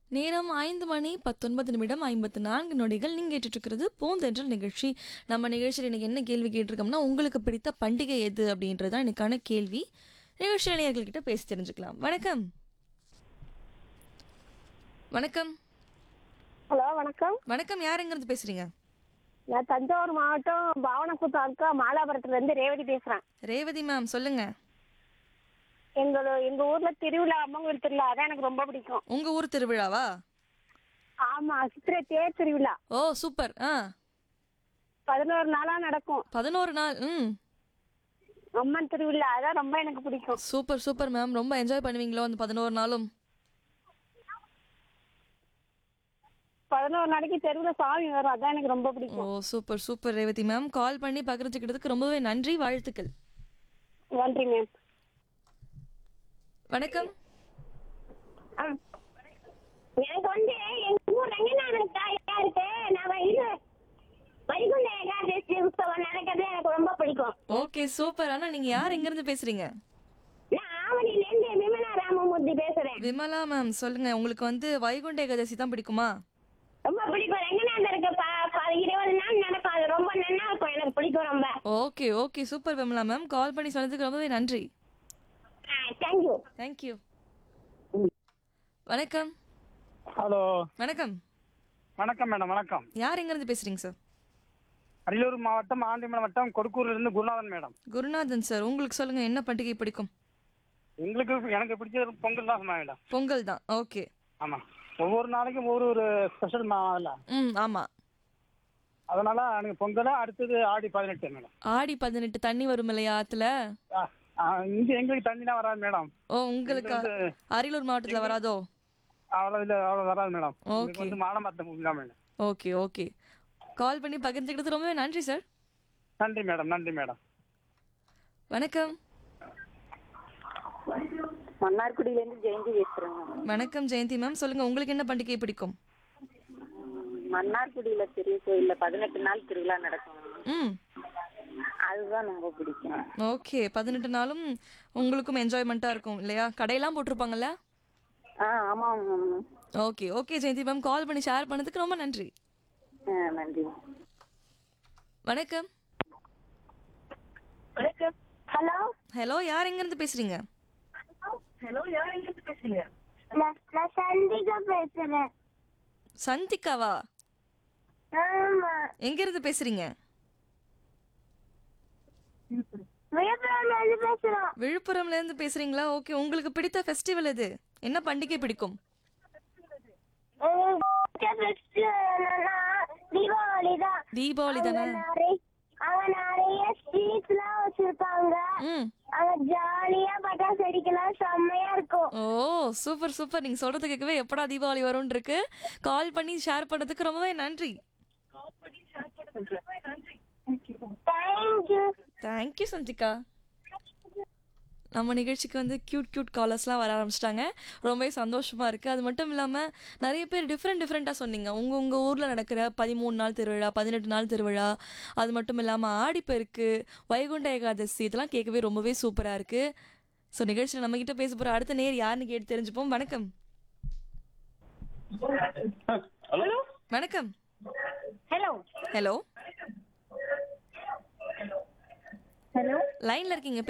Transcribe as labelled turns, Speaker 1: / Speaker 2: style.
Speaker 1: நேரம் ஐந்து மணி பத்தொன்பது நிமிடம் ஐம்பத்து நான்கு நொடிகள் நீங்கள் கேட்டுட்ருக்கிறது பூந்தென்றல் நிகழ்ச்சி நம்ம நிகழ்ச்சியில் இன்னைக்கு என்ன கேள்வி கேட்டிருக்கோம்னா உங்களுக்கு பிடித்த பண்டிகை எது அப்படின்றது தான் இன்னைக்கான கேள்வி நிகழ்ச்சி நேயர்கள்கிட்ட பேசி தெரிஞ்சுக்கலாம் வணக்கம் வணக்கம்
Speaker 2: ஹலோ வணக்கம்
Speaker 1: வணக்கம் யார் எங்கேருந்து பேசுறீங்க
Speaker 2: நான் தஞ்சாவூர் மாவட்டம் பாவனக்குத்து அக்கா மாலாபுரத்துல இருந்து ரேவதி பேசுறேன்
Speaker 1: ரேவதி மேம் சொல்லுங்க
Speaker 2: எங்களோ எங்க ஊர்ல திருவிழா அம்மங்கோயில் திருவிழா அதான் எனக்கு ரொம்ப பிடிக்கும்
Speaker 1: உங்க ஊர் திருவிழாவா
Speaker 2: ஆமா சித்திரை தேர் திருவிழா
Speaker 1: ஓ சூப்பர் ஆ
Speaker 2: பதினோரு நாளா நடக்கும்
Speaker 1: பதினோரு நாள் ம்
Speaker 2: அம்மன் திருவிழா அதான் ரொம்ப எனக்கு பிடிக்கும்
Speaker 1: சூப்பர் சூப்பர் மேம் ரொம்ப என்ஜாய் பண்ணுவீங்களோ அந்த பதினோரு நாளும்
Speaker 2: பதினோரு நாளைக்கு தெருவுல சாமி வரும் அதான் எனக்கு ரொம்ப
Speaker 1: ஓ
Speaker 2: பிடிக்கும்
Speaker 1: super super Revathi ma'am call பண்ணி பகிர்ந்துக்கிட்டதுக்கு ரொம்பவே நன்றி வாழ்த்துக்கள்
Speaker 2: நன்றி மேம்
Speaker 1: வணக்கம்
Speaker 2: எனக்கு வந்து எங்க ஊர் ரங்கநாதன் தாயா இருக்கு நான் இது வைகுண்ட ஏகாதசி உற்சவம் நடக்கிறது எனக்கு ரொம்ப பிடிக்கும்
Speaker 1: ஓகே சூப்பர் ஆனா நீங்க யார் எங்க இருந்து பேசுறீங்க
Speaker 2: நான் ஆவணில இருந்து விமலா ராமமூர்த்தி பேசுறேன்
Speaker 1: விமலா மேம் சொல்லுங்க உங்களுக்கு வந்து வைகுண்ட ஏகாதசி தான் பிடிக்குமா
Speaker 2: ரொம்ப பிடிக்கும் ரங்கநாதருக்கு ப- ப- இருபது நாள் நடக்கும் அது ரொம்ப நல்லா இருக்கும் எனக்கு பிடிக்கும் ரொம்ப
Speaker 1: okay okay super Vimala ma'am call பண்ணி சொன்னதுக்கு ரொம்பவே நன்றி
Speaker 2: தேங்க்யூ
Speaker 1: தேங்க்யூ வணக்கம்
Speaker 3: ஹலோ
Speaker 1: வணக்கம்
Speaker 3: வணக்கம் மேடம் வணக்கம்
Speaker 1: யார் எங்க இருந்து பேசுறீங்க சார்
Speaker 3: அரியலூர் மாவட்டம் ஆண்டிமலை வட்டம் கொடுக்கூர்ல இருந்து குருநாதன் மேடம்
Speaker 1: குருநாதன் சார் உங்களுக்கு சொல்லுங்க என்ன பண்டிகை பிடிக்கும்
Speaker 3: எங்களுக்கு எனக்கு பிடிச்சது பொங்கல் தான் மேடம்
Speaker 1: பொங்கல் தான் ஓகே
Speaker 3: ஆமா ஒவ்வொரு நாளைக்கும் ஒவ்வொரு ஒரு ஸ்பெஷல் மாவில்
Speaker 1: ம் ஆமா
Speaker 3: அதனால எனக்கு பொங்கல் அடுத்தது ஆடி பதினெட்டு மேடம்
Speaker 1: ஆடி பதினெட்டு தண்ணி வரும் இல்லையா ஆத்துல
Speaker 3: ஆ, ஆ, இங்க எங்களுக்கு தண்ணிலாம் வராது மேடம்
Speaker 1: ஓ உங்களுக்கு
Speaker 3: வந்து-
Speaker 1: அரியலூர் மாவட்டத்துல வராதோ
Speaker 3: அவ்வளோ இல்லை அவ்வளோ வராது மேடம்
Speaker 1: Okay.
Speaker 3: எங்களுக்கு வந்து மாலை மரத்தை பூமி தான் மேடம்
Speaker 1: ஓகே ஓகே கால் பண்ணி பகிர்ந்துக்கிட்டது ரொம்பவே நன்றி சார்
Speaker 3: நன்றி மேடம் நன்றி மேடம்
Speaker 1: வணக்கம்
Speaker 4: மன்னார்குடியில இருந்து ஜெயந்தி பேசுறேங்க
Speaker 1: வணக்கம் ஜெயந்தி மேம் சொல்லுங்க உங்களுக்கு என்ன பண்டிகை பிடிக்கும்
Speaker 4: மன்னார்குடியில பெரிய கோயில்ல பதினெட்டு நாள் திருவிழா நடக்கும்
Speaker 1: ம்
Speaker 4: அதுதான் ரொம்ப பிடிக்கும்
Speaker 1: ஓகே பதினெட்டு நாளும் உங்களுக்கும் என்ஜாய்மெண்ட்டாக இருக்கும் இல்லையா கடையெல்லாம் போட்டிருப்பாங்கல்ல
Speaker 4: ஆ ஆமாம் ma'am.
Speaker 1: Okay okay Jayanthi ma'am call பண்ணி ஷேர் பண்ணதுக்கு ரொம்ப நன்றி
Speaker 4: ஆ, நன்றி
Speaker 1: வணக்கம்
Speaker 2: ஹலோ
Speaker 1: ஹலோ யார் எங்கேருந்து பேசுறீங்க
Speaker 2: நான் நான் சந்திகா பேசுறேன்
Speaker 1: சந்திகாவா
Speaker 2: ஆமா
Speaker 1: எங்கேருந்து பேசுறீங்க
Speaker 2: விழுப்புரம்ல இருந்து பேசுறோம்
Speaker 1: விழுப்புரம்ல இருந்து பேசுறீங்களா ஓகே உங்களுக்கு பிடித்த ஃபெஸ்டிவல் எது என்ன பண்டிகை பிடிக்கும்
Speaker 2: தீபாவளி தான்
Speaker 1: தீபாவளி தானே
Speaker 2: அங்க நிறைய ஸ்வீட்ஸ் எல்லாம் வச்சிருப்பாங்க
Speaker 1: ம்
Speaker 2: அங்க ஜாலியா பட்டாசு அடிக்கலாம் செம்மையா இருக்கும்
Speaker 1: ஓ சூப்பர் சூப்பர் நீங்க சொல்றது கேட்கவே எப்படா தீபாவளி வரும்னு இருக்கு கால் பண்ணி ஷேர் பண்ணதுக்கு ரொம்பவே நன்றி
Speaker 2: தேங்க்யூ
Speaker 1: தேங்க்யூ சந்திகா நம்ம நிகழ்ச்சிக்கு வந்து க்யூட் க்யூட் காலர்ஸ்லாம் வர ஆரம்பிச்சிட்டாங்க ரொம்பவே சந்தோஷமாக இருக்குது அது மட்டும் இல்லாமல் நிறைய பேர் டிஃப்ரெண்ட் டிஃப்ரெண்ட்டாக சொன்னீங்க உங்கள் உங்கள் ஊரில் நடக்கிற பதிமூணு நாள் திருவிழா பதினெட்டு நாள் திருவிழா அது மட்டும் இல்லாமல் ஆடிப்பெருக்கு வைகுண்ட ஏகாதசி இதெல்லாம் கேட்கவே ரொம்பவே சூப்பராக இருக்குது ஸோ நிகழ்ச்சியில் நம்மக்கிட்ட பேச போகிற அடுத்த நேர் யாருன்னு கேட்டு தெரிஞ்சுப்போம் வணக்கம் வணக்கம்
Speaker 2: ஹலோ
Speaker 1: ஹலோ
Speaker 2: ஹலோ
Speaker 1: லைனில் இருக்கீங்க